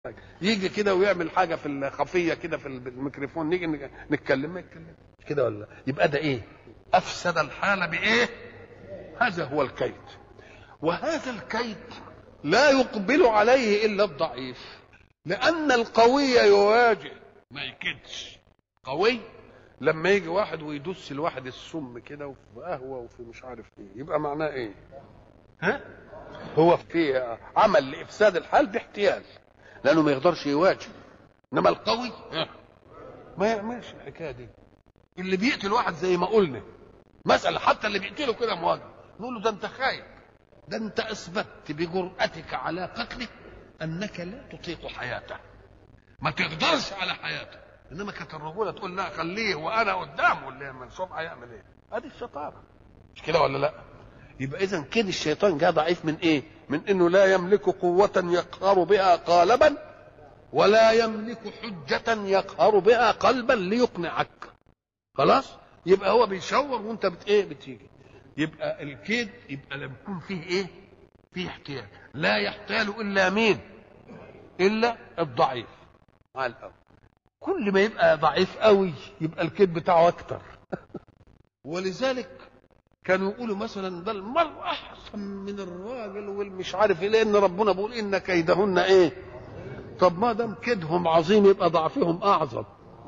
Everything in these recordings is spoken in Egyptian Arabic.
يجي كده ويعمل حاجه في الخفيه كده في الميكروفون نيجي نتكلم ما يتكلم كده ولا يبقى ده ايه افسد الحال بايه هذا هو الكيد وهذا الكيد لا يقبل عليه الا الضعيف لان القوي يواجه ما يكدش قوي لما يجي واحد ويدس الواحد السم كده وفي قهوه وفي مش عارف ايه يبقى معناه ايه ها هو في عمل لافساد الحال باحتيال لانه ما يقدرش يواجه انما القوي ما يعملش الحكايه دي اللي بيقتل واحد زي ما قلنا مثلا حتى اللي بيقتله كده مواجهه نقول له ده انت خايف ده انت اثبتت بجرأتك على قتله انك لا تطيق حياته ما تقدرش على حياته انما كانت الرجوله تقول لا خليه وانا قدامه اللي منصوب هيعمل ايه ادي الشطاره مش كده ولا لا يبقى اذا كده الشيطان جاء ضعيف من ايه من انه لا يملك قوه يقهر بها قالبا ولا يملك حجه يقهر بها قلبا ليقنعك خلاص يبقى هو بيشور وانت بت ايه بتيجي يبقى الكيد يبقى لما يكون فيه ايه فيه احتيال لا يحتال الا مين الا الضعيف على الاول كل ما يبقى ضعيف قوي يبقى الكيد بتاعه اكتر ولذلك كانوا يقولوا مثلا ده المرء احسن من الراجل والمش عارف ايه لان ربنا بيقول ان كيدهن ايه طب ما دام كيدهم عظيم يبقى ضعفهم اعظم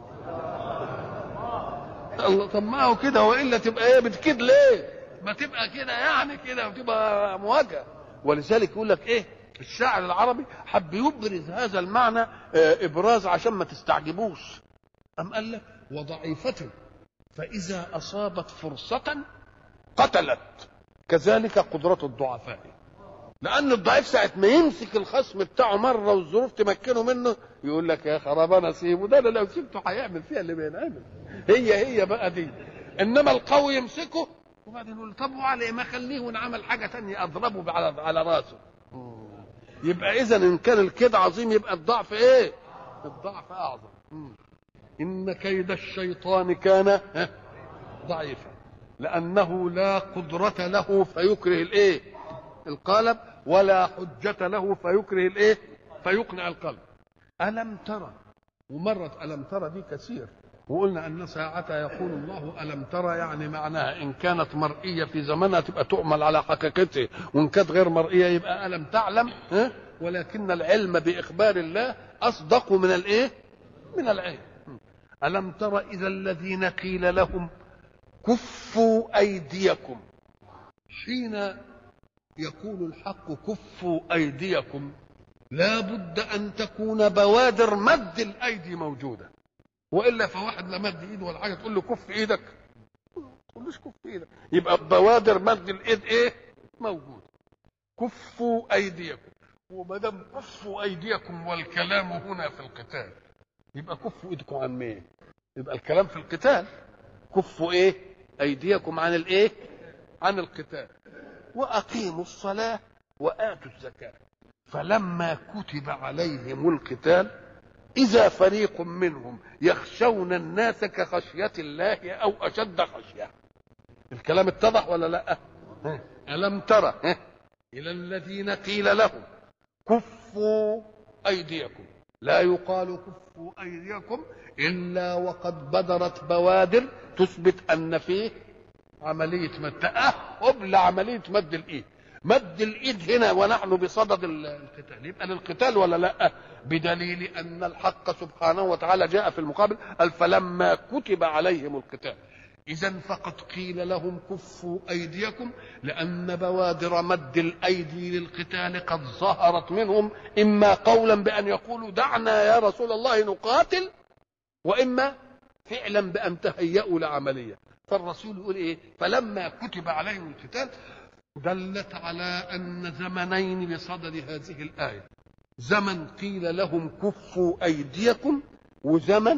الله طب ما هو كده والا تبقى ايه بتكيد ليه ما تبقى كده يعني كده وتبقى مواجهه ولذلك يقول لك ايه الشاعر العربي حب يبرز هذا المعنى اه ابراز عشان ما تستعجبوش ام قال لك وضعيفه فاذا اصابت فرصه قتلت كذلك قدرة الضعفاء لأن الضعيف ساعة ما يمسك الخصم بتاعه مرة والظروف تمكنه منه يقول لك يا خراب أنا سيبه ده أنا لو سيبته هيعمل فيها اللي بينعمل هي هي بقى دي إنما القوي يمسكه وبعدين يقول طب وعلى ما خليه ونعمل حاجة تانية أضربه على على راسه يبقى إذا إن كان الكيد عظيم يبقى الضعف إيه؟ الضعف أعظم إن كيد الشيطان كان ضعيفا لأنه لا قدرة له فيكره الإيه؟ القالب ولا حجة له فيكره الإيه؟ فيقنع القلب. ألم ترى ومرت ألم ترى دي كثير وقلنا أن ساعة يقول الله ألم ترى يعني معناها إن كانت مرئية في زمنها تبقى تؤمل على حقيقته وإن كانت غير مرئية يبقى ألم تعلم ها؟ ولكن العلم بإخبار الله أصدق من الإيه؟ من العلم. ألم تر إذا الذين قيل لهم كفوا أيديكم حين يقول الحق كفوا أيديكم لا بد أن تكون بوادر مد الأيدي موجودة وإلا فواحد لا مد إيده ولا حاجة تقول له كف إيدك تقولوش كف إيدك يبقى بوادر مد الإيد إيه موجودة كفوا أيديكم وما دام كفوا أيديكم والكلام هنا في القتال يبقى كفوا إيدكم عن مين؟ يبقى الكلام في القتال كفوا إيه؟ أيديكم عن الإيه؟ عن القتال وأقيموا الصلاة وآتوا الزكاة فلما كتب عليهم القتال إذا فريق منهم يخشون الناس كخشية الله أو أشد خشية الكلام اتضح ولا لا ألم ترى إلى الذين قيل لهم كفوا أيديكم لا يقال كفوا أيديكم إلا وقد بدرت بوادر تثبت أن فيه عملية مد تأهب لعملية مد الإيد مد الإيد هنا ونحن بصدد القتال يبقى للقتال ولا لا بدليل أن الحق سبحانه وتعالى جاء في المقابل قال فلما كتب عليهم القتال إذا فقد قيل لهم كفوا أيديكم لأن بوادر مد الأيدي للقتال قد ظهرت منهم إما قولا بأن يقولوا دعنا يا رسول الله نقاتل وإما فعلا بأن تهيأوا لعملية فالرسول يقول إيه فلما كتب عليهم القتال دلت على أن زمنين بصدد هذه الآية زمن قيل لهم كفوا أيديكم وزمن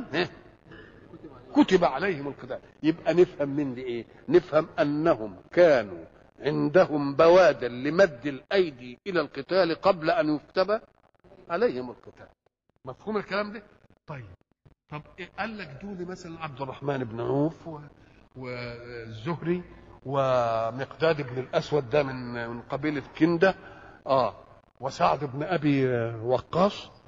كتب عليهم القتال يبقى نفهم من دي ايه نفهم انهم كانوا عندهم بوادر لمد الايدي الى القتال قبل ان يكتب عليهم القتال مفهوم الكلام ده طيب طب إيه قال لك دول مثلا عبد الرحمن بن عوف و... والزهري ومقداد بن الاسود ده من من قبيله كنده اه وسعد بن ابي وقاص